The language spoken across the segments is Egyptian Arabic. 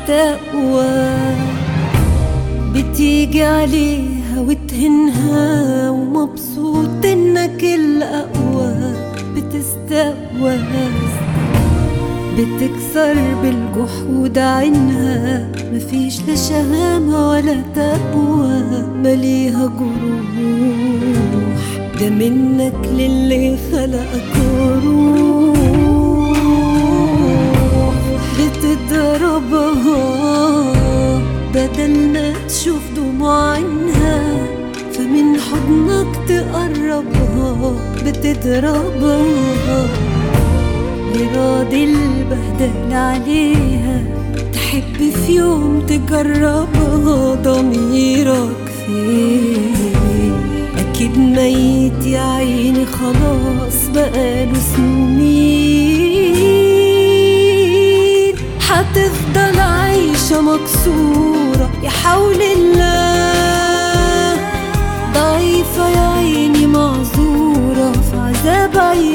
تستقوى بتيجي عليها وتهنها ومبسوط انك الاقوى بتستقوى بتكسر بالجحود عينها مفيش لا شهامة ولا تقوى مليها جروح ده منك للي خلقك روح بتضربها بدل ما تشوف دموع عينها فمن حضنك تقربها بتضربها لراضي البهدل عليها تحب في يوم تجربها ضميرك فين أكيد ميت يا عيني خلاص بقاله سنين هتفضل عايشة مكسورة يا حول الله ضعيفة يا عيني معذورة في عذاب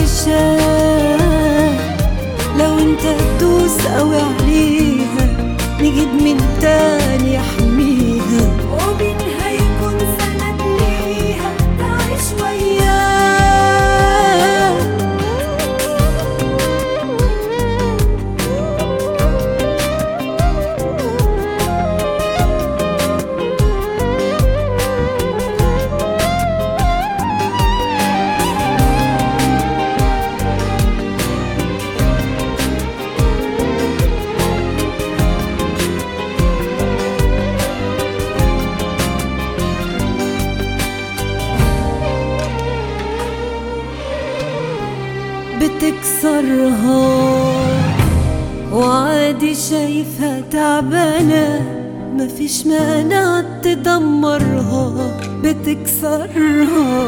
عيشاه لو انت تدوس قوي عليها نجيب من تاني يحميها ومين هيكون سند ليها تعيش وياه بتكسرها وعادي شايفها تعبانة مفيش مانع تدمرها بتكسرها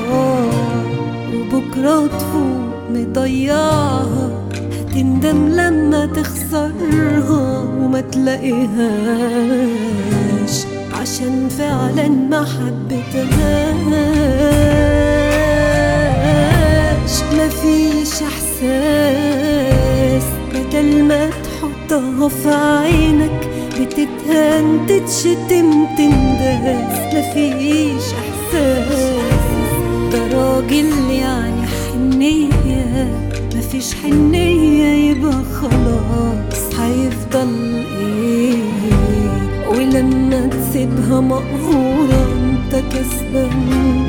وبكرة تفوق مضيعها هتندم لما تخسرها وما تلاقيهاش عشان فعلا ما حبيتهاش مفيش احساس بدل ما تحطها في عينك بتتهان تتشتم تنداس مفيش احساس ده راجل يعني حنية مفيش حنية يبقى خلاص هيفضل ايه ولما تسيبها مقهورة انت كسبان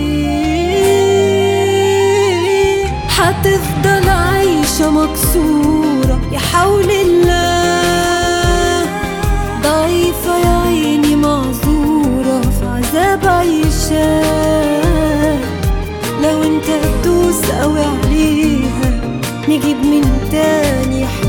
ايه هتفضل عايشة مكسورة يا حول الله ضعيفة يا عيني معذورة في عذاب عيشاه لو انت تدوس قوي عليها نجيب من تاني يحميها